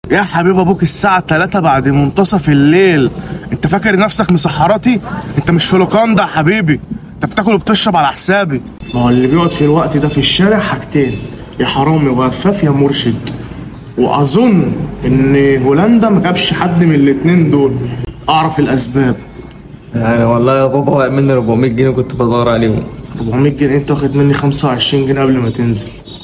يا حبيب ابوك الساعة 3 بعد منتصف الليل انت فاكر نفسك مسحراتي انت مش في لوكاندا يا حبيبي انت بتاكل وبتشرب على حسابي ما هو اللي بيقعد في الوقت ده في الشارع حاجتين يا حرامي وغفاف يا مرشد واظن ان هولندا ما جابش حد من الاتنين دول اعرف الاسباب يعني والله يا بابا وقع مني 400 جنيه كنت بدور عليهم 400 جنيه انت واخد مني 25 جنيه قبل ما تنزل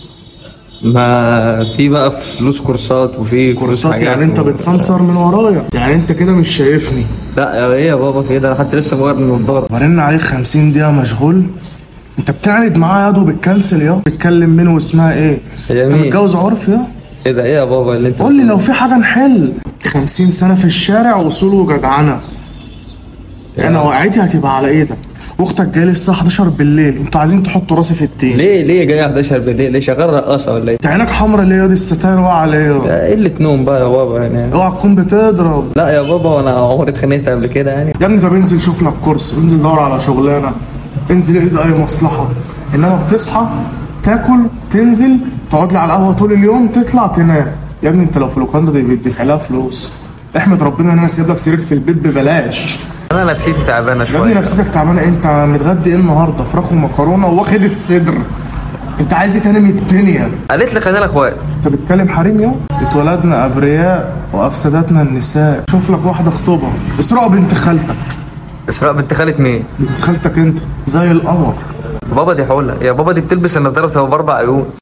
ما في بقى فلوس كورسات وفي فلوس كورسات حاجات يعني انت و- بتسمسر من ورايا يعني انت كده مش شايفني لا يا ايه يا بابا في ايه ده انا حتى لسه مغير من النضاره برن عليك 50 دقيقة مشغول انت بتعند معايا ياض وبتكنسل يا بتكلم مين واسمها ايه هي انت مين؟ متجوز عرف يا ايه ده ايه يا بابا اللي انت قول لي لو في حاجة نحل 50 سنة في الشارع وصول وجدعنة انا وقعتي هتبقى على ايدك واختك جايه لي الساعة 11 بالليل انتوا عايزين تحطوا راسي في التين ليه ليه جاي 11 بالليل ليه شغال رقاصه ولا ايه؟ انت عينك حمرا ليه يا دي الستاير واقعة عليا يا ده قله نوم بقى يا بابا يعني اوعى تكون بتضرب لا يا بابا وانا عمري اتخانقت قبل كده يعني يا ابني طب انزل شوف لك كورس انزل دور على شغلانه انزل ايد اي مصلحه انما بتصحى تاكل تنزل تقعد لي على القهوه طول اليوم تطلع تنام يا ابني انت لو في لوكاندا دي بيدفع لها فلوس احمد ربنا ان انا سايب لك سرير في البيت ببلاش انا نفسيتي تعبانه يا ابني شويه نفسيتك تعبانه انت متغدي ايه النهارده فراخ ومكرونه واخد الصدر انت عايز ايه تاني من الدنيا قالت لي خلينا اخوات انت بتكلم حريم يا اتولدنا ابرياء وافسدتنا النساء شوف لك واحده اخطبها اسراء بنت خالتك اسراء بنت خالة مين؟ بنت خالتك انت زي القمر بابا دي حولة يا بابا دي بتلبس النضاره بتبقى باربع عيون